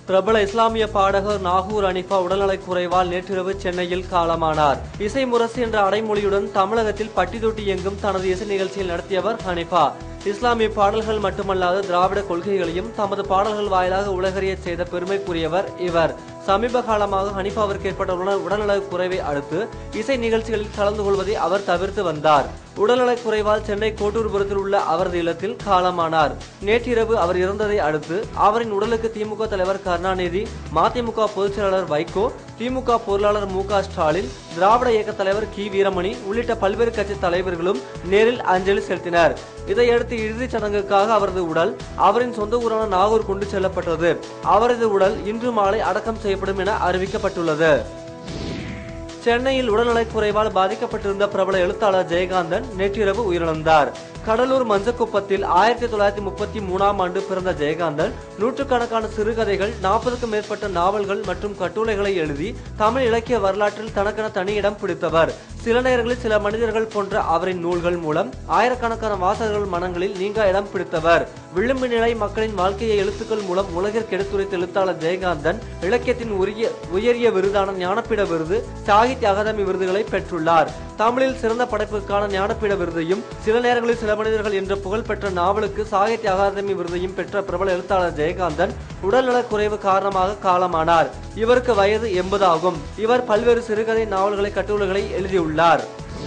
பிரபல இஸ்லாமிய பாடகர் நாகூர் அனிஃபா உடல்நலக் குறைவால் நேற்றிரவு சென்னையில் காலமானார் இசை முரசு என்ற அடைமொழியுடன் தமிழகத்தில் பட்டி தொட்டி எங்கும் தனது இசை நிகழ்ச்சியில் நடத்தியவர் ஹனிஃபா இஸ்லாமிய பாடல்கள் மட்டுமல்லாது திராவிட கொள்கைகளையும் தமது பாடல்கள் வாயிலாக உலகறியச் செய்த பெருமைக்குரியவர் இவர் சமீப காலமாக ஹனிஃபாவிற்கு ஏற்பட்ட உடல் உடல்நலக் குறைவை அடுத்து இசை நிகழ்ச்சிகளில் கலந்து கொள்வதை அவர் தவிர்த்து வந்தார் உடல்நலக் குறைவால் சென்னை கோட்டூர்புரத்தில் உள்ள அவரது இல்லத்தில் காலமானார் நேற்றிரவு அவர் இறந்ததை அடுத்து அவரின் உடலுக்கு திமுக தலைவர் கருணாநிதி மதிமுக பொதுச் செயலாளர் வைகோ திமுக பொருளாளர் மு க ஸ்டாலின் திராவிட இயக்க தலைவர் கி வீரமணி உள்ளிட்ட பல்வேறு கட்சி தலைவர்களும் நேரில் அஞ்சலி செலுத்தினர் இதையடுத்து இறுதிச் சடங்குக்காக அவரது உடல் அவரின் சொந்த ஊரான நாகூர் கொண்டு செல்லப்பட்டது அவரது உடல் இன்று மாலை அடக்கம் செய்யப்படும் என அறிவிக்கப்பட்டுள்ளது சென்னையில் உடல்நலக் குறைவால் பாதிக்கப்பட்டிருந்த பிரபல எழுத்தாளர் ஜெயகாந்தன் நேற்றிரவு உயிரிழந்தார் கடலூர் மஞ்சக்குப்பத்தில் ஆயிரத்தி தொள்ளாயிரத்தி முப்பத்தி மூணாம் ஆண்டு பிறந்த ஜெயகாந்தன் நூற்றுக்கணக்கான சிறுகதைகள் நாற்பதுக்கும் மேற்பட்ட நாவல்கள் மற்றும் கட்டுரைகளை எழுதி தமிழ் இலக்கிய வரலாற்றில் தனக்கென தனி இடம் பிடித்தவர் சில நேரங்களில் சில மனிதர்கள் போன்ற அவரின் நூல்கள் மூலம் ஆயிரக்கணக்கான வாசகர்கள் மனங்களில் நீங்க இடம் பிடித்தவர் விளிம்பு நிலை மக்களின் வாழ்க்கையை எழுத்துக்கள் மூலம் உலகிற்கு எடுத்துரைத்த எழுத்தாளர் ஜெயகாந்தன் இலக்கியத்தின் உரிய உயரிய விருதான ஞானபீட விருது சாகித்ய அகாதமி விருதுகளை பெற்றுள்ளார் தமிழில் சிறந்த படைப்புக்கான ஞானபீட விருதையும் சில நேரங்களில் சில மனிதர்கள் என்ற புகழ்பெற்ற நாவலுக்கு சாகித்ய அகாதமி விருதையும் பெற்ற பிரபல எழுத்தாளர் ஜெயகாந்தன் உடல்நலக் குறைவு காரணமாக காலமானார் இவருக்கு வயது எண்பது ஆகும் இவர் பல்வேறு சிறுகதை நாவல்களை கட்டுரைகளை எழுதியுள்ளார்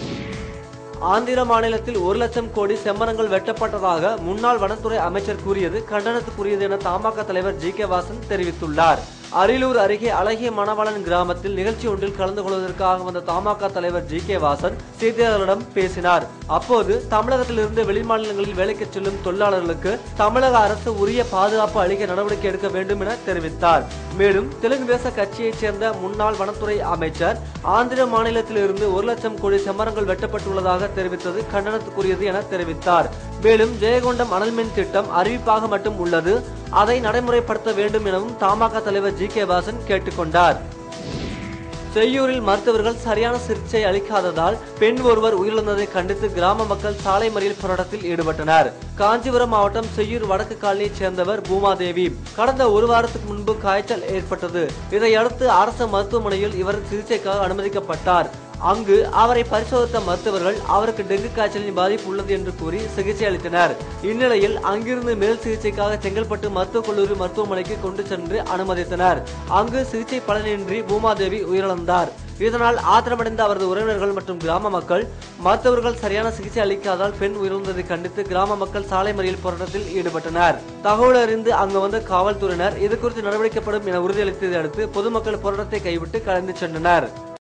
ஆந்திர மாநிலத்தில் ஒரு லட்சம் கோடி செம்மரங்கள் வெட்டப்பட்டதாக முன்னாள் வனத்துறை அமைச்சர் கூறியது கண்டனத்துக்குரியது என தமாக தலைவர் ஜி கே வாசன் தெரிவித்துள்ளார் அரியலூர் அருகே அழகிய மணவாளன் கிராமத்தில் நிகழ்ச்சி ஒன்றில் கலந்து கொள்வதற்காக வந்த தமாக தலைவர் ஜி கே வாசன் செய்தியாளர்களிடம் பேசினார் அப்போது தமிழகத்திலிருந்து வெளிமாநிலங்களில் வேலைக்கு செல்லும் தொழிலாளர்களுக்கு தமிழக அரசு உரிய பாதுகாப்பு அளிக்க நடவடிக்கை எடுக்க வேண்டும் என தெரிவித்தார் மேலும் தெலுங்கு தேச கட்சியைச் சேர்ந்த முன்னாள் வனத்துறை அமைச்சர் ஆந்திர மாநிலத்தில் இருந்து ஒரு லட்சம் கோடி செம்மரங்கள் வெட்டப்பட்டுள்ளதாக தெரிவித்தது கண்டனத்துக்குரியது என தெரிவித்தார் மேலும் ஜெயகொண்டம் அனல்மின் திட்டம் அறிவிப்பாக மட்டும் உள்ளது அதை நடைமுறைப்படுத்த வேண்டும் எனவும் தமாக தலைவர் ஜி கே வாசன் கேட்டுக்கொண்டார் செய்யூரில் மருத்துவர்கள் சரியான சிகிச்சை அளிக்காததால் பெண் ஒருவர் உயிரிழந்ததை கண்டித்து கிராம மக்கள் சாலை மறியல் போராட்டத்தில் ஈடுபட்டனர் காஞ்சிபுரம் மாவட்டம் செய்யூர் வடக்கு காலனியைச் சேர்ந்தவர் பூமாதேவி கடந்த ஒரு வாரத்துக்கு முன்பு காய்ச்சல் ஏற்பட்டது இதையடுத்து அரசு மருத்துவமனையில் இவர் சிகிச்சைக்காக அனுமதிக்கப்பட்டார் அங்கு அவரை பரிசோதித்த மருத்துவர்கள் அவருக்கு டெங்கு காய்ச்சலின் பாதிப்பு உள்ளது என்று கூறி சிகிச்சை அளித்தனர் இந்நிலையில் அங்கிருந்து மேல் சிகிச்சைக்காக செங்கல்பட்டு மருத்துவக் கல்லூரி மருத்துவமனைக்கு கொண்டு சென்று அனுமதித்தனர் அங்கு சிகிச்சை பலனின்றி பூமாதேவி உயிரிழந்தார் இதனால் ஆத்திரமடைந்த அவரது உறவினர்கள் மற்றும் கிராம மக்கள் மருத்துவர்கள் சரியான சிகிச்சை அளிக்காதால் பெண் உயிரிழந்ததை கண்டித்து கிராம மக்கள் சாலை மறியல் போராட்டத்தில் ஈடுபட்டனர் தகவல் அறிந்து அங்கு வந்த காவல்துறையினர் இது குறித்து நடவடிக்கைப்படும் என உறுதியளித்ததை அடுத்து பொதுமக்கள் போராட்டத்தை கைவிட்டு கலந்து சென்றனர்